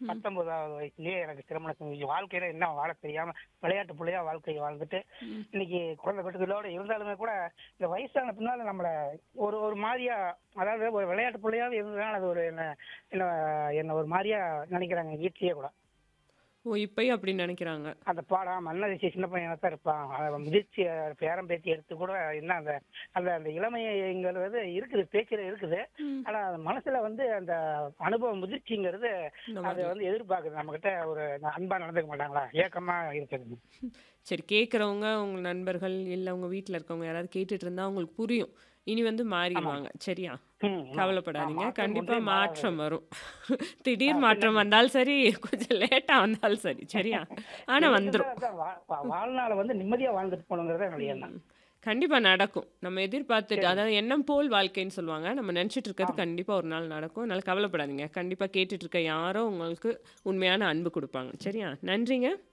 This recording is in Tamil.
பத்தொன்பதாவது வயசுலயே எனக்கு திருமணம் செஞ்சு வாழ்க்கையில என்ன வாழ தெரியாம விளையாட்டு பிள்ளையா வாழ்க்கையை வாழ்ந்துட்டு ம். இன்னைக்கு குழந்தை குட்டிகளோட இருந்தாலுமே கூட இந்த வயசான பின்னால நம்மள ஒரு ஒரு மாதிரியா அதாவது ஒரு விளையாட்டு பிள்ளையாவே இருந்ததுனால அது ஒரு என்ன என்ன என்ன ஒரு மாதிரியா நினைக்கிறாங்க வீட்லயே கூட ஓ இப்பயும் அப்படி நினைக்கிறாங்க அந்த பாடம் மன்னரிசி சின்ன பையனா தான் இருப்பான் அவன் மிதிச்சு பேரம் பேத்தி எடுத்து கூட என்ன அந்த அந்த அந்த இளமைங்கிறது இருக்குது பேச்சில் இருக்குது ம். ஆனா அது மனசுல வந்து அந்த அனுபவம் முதிர்ச்சிங்கிறது இந்த அதை மாதிரி வந்து எதிர்பார்க்குது நம்ம கிட்ட ஒரு அன்பா நடந்துக்க மாட்டாங்களா ஏக்கமா இருக்குது சரி கேட்குறவங்க உங்க நண்பர்கள் இல்லை உங்க வீட்டில் இருக்கவங்க யாராவது கேட்டுட்டு இருந்தா அவங்களுக்கு புரியும் இனி வந்து மாறிடுவாங்க சரியா ம், ஆமா. கவலைப்படாதீங்க மாற்றம் கண்டிப்பா ஒன்றே மாறாதது. மாற்றம் வரும் திடீர் மாற்றம் வந்தாலும் சரி கொஞ்சம் லேட்டா வந்தாலும் சரி சரியா ஆனா வந்துரும் அதான் வா- வா- வாழ்நாள வந்து நிம்மதியா வாழ்ந்துட்டு போகணுங்கிறது என்னுடைய எண்ணம் ம். கண்டிப்பா நடக்கும் நம்ம எதிர்பார்த்துட்டு அதாவது எண்ணம் போல் வாழ்க்கைன்னு சொல்லுவாங்க நம்ம நினைச்சிட்டு இருக்கிறது கண்டிப்பா ஒரு நாள் நடக்கும் அதனால கவலைப்படாதீங்க கண்டிப்பா கேட்டுட்டு இருக்க யாரோ உங்களுக்கு உண்மையான அன்பு கொடுப்பாங்க சரியா நன்றிங்க